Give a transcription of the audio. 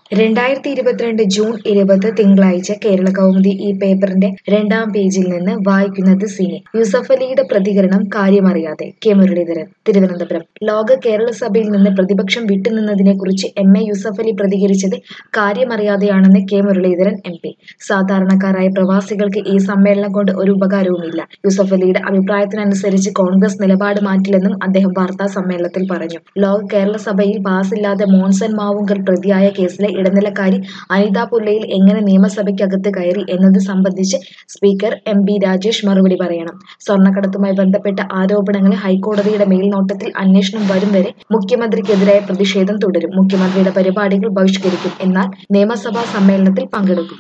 രണ്ടായിരത്തി ഇരുപത്തിരണ്ട് ജൂൺ ഇരുപത് തിങ്കളാഴ്ച കേരള കൗമുദി ഈ പേപ്പറിന്റെ രണ്ടാം പേജിൽ നിന്ന് വായിക്കുന്നത് സിനി യൂസഫലിയുടെ പ്രതികരണം കാര്യമറിയാതെ കെ മുരളീധരൻ തിരുവനന്തപുരം ലോക കേരള സഭയിൽ നിന്ന് പ്രതിപക്ഷം വിട്ടുനിന്നതിനെക്കുറിച്ച് എം എ യൂസഫലി പ്രതികരിച്ചത് കാര്യമറിയാതെയാണെന്ന് കെ മുരളീധരൻ എം പി സാധാരണക്കാരായ പ്രവാസികൾക്ക് ഈ സമ്മേളനം കൊണ്ട് ഒരു ഉപകാരവുമില്ല യൂസഫലിയുടെ അഭിപ്രായത്തിനനുസരിച്ച് കോൺഗ്രസ് നിലപാട് മാറ്റില്ലെന്നും അദ്ദേഹം വാർത്താ സമ്മേളനത്തിൽ പറഞ്ഞു ലോക കേരള സഭയിൽ പാസില്ലാതെ മോൺസൺ മാവുങ്കൽ പ്രതിയായ കേസിലെ ഇടനിലക്കാരി അനിത പുല്ലയിൽ എങ്ങനെ നിയമസഭയ്ക്കകത്ത് കയറി എന്നത് സംബന്ധിച്ച് സ്പീക്കർ എം ബി രാജേഷ് മറുപടി പറയണം സ്വർണ്ണക്കടത്തുമായി ബന്ധപ്പെട്ട ആരോപണങ്ങളിൽ ഹൈക്കോടതിയുടെ മേൽനോട്ടത്തിൽ അന്വേഷണം വരും വരെ മുഖ്യമന്ത്രിക്കെതിരായ പ്രതിഷേധം തുടരും മുഖ്യമന്ത്രിയുടെ പരിപാടികൾ ബഹിഷ്കരിക്കും എന്നാൽ നിയമസഭാ സമ്മേളനത്തിൽ പങ്കെടുക്കും